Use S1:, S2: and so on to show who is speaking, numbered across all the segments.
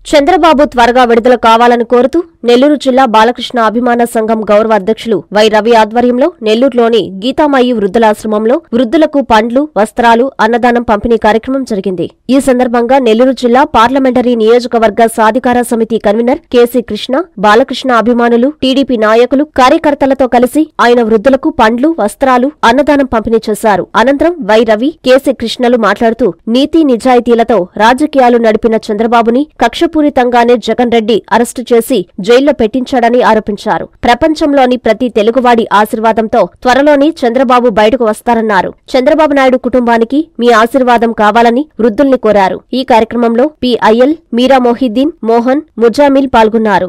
S1: చంద్రబాబు త్వరగా విడుదల కావాలని కోరుతూ నెల్లూరు జిల్లా బాలకృష్ణ అభిమాన సంఘం గౌరవ అధ్యక్షులు వై రవి ఆధ్వర్యంలో నెల్లూరులోని గీతామాయి వృద్ధులాశ్రమంలో వృద్ధులకు పండ్లు వస్త్రాలు అన్నదానం పంపిణీ కార్యక్రమం జరిగింది ఈ సందర్భంగా నెల్లూరు జిల్లా పార్లమెంటరీ నియోజకవర్గ సాధికార సమితి కన్వీనర్ కేసీ కృష్ణ బాలకృష్ణ అభిమానులు టీడీపీ నాయకులు కార్యకర్తలతో కలిసి ఆయన వృద్ధులకు పండ్లు వస్త్రాలు అన్నదానం పంపిణీ చేశారు అనంతరం వై రవి కేసీ కృష్ణలు మాట్లాడుతూ నీతి నిజాయితీలతో రాజకీయాలు నడిపిన చంద్రబాబుని కక్షపూరితంగానే జగన్ రెడ్డి అరెస్టు చేసి జైల్లో పెట్టించాడని ఆరోపించారు ప్రపంచంలోని ప్రతి తెలుగువాడి ఆశీర్వాదంతో త్వరలోని చంద్రబాబు బయటకు వస్తారన్నారు చంద్రబాబు నాయుడు కుటుంబానికి మీ ఆశీర్వాదం కావాలని వృద్ధుల్ని కోరారు ఈ కార్యక్రమంలో పి అయ్యల్ మీరా మొహిద్దీన్ మోహన్ ముజామిల్ పాల్గొన్నారు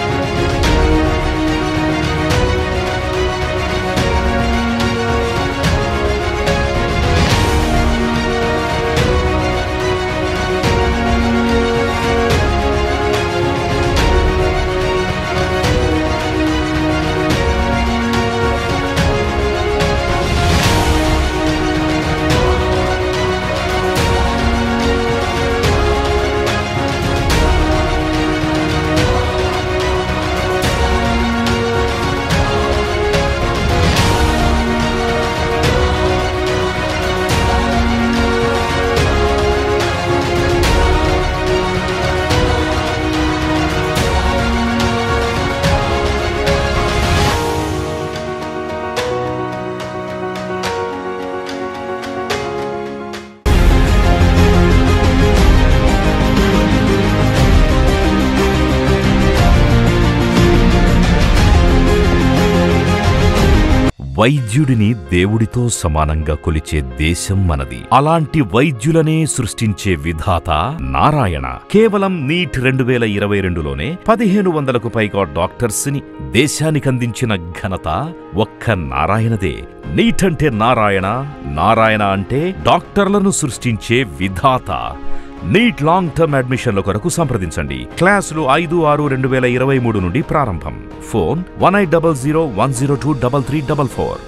S2: వైద్యుడిని దేవుడితో సమానంగా కొలిచే దేశం మనది అలాంటి వైద్యులనే సృష్టించే విధాత నారాయణ కేవలం నీట్ రెండు వేల ఇరవై రెండులోనే పదిహేను వందలకు పైగా డాక్టర్స్ ని దేశానికి అందించిన ఘనత ఒక్క నారాయణదే నీట్ అంటే నారాయణ నారాయణ అంటే డాక్టర్లను సృష్టించే విధాత నీట్ లాంగ్ టర్మ్ అడ్మిషన్ల కొరకు సంప్రదించండి క్లాసులు ఐదు ఆరు రెండు వేల ఇరవై మూడు నుండి ప్రారంభం phone one eight double zero one zero two double three double four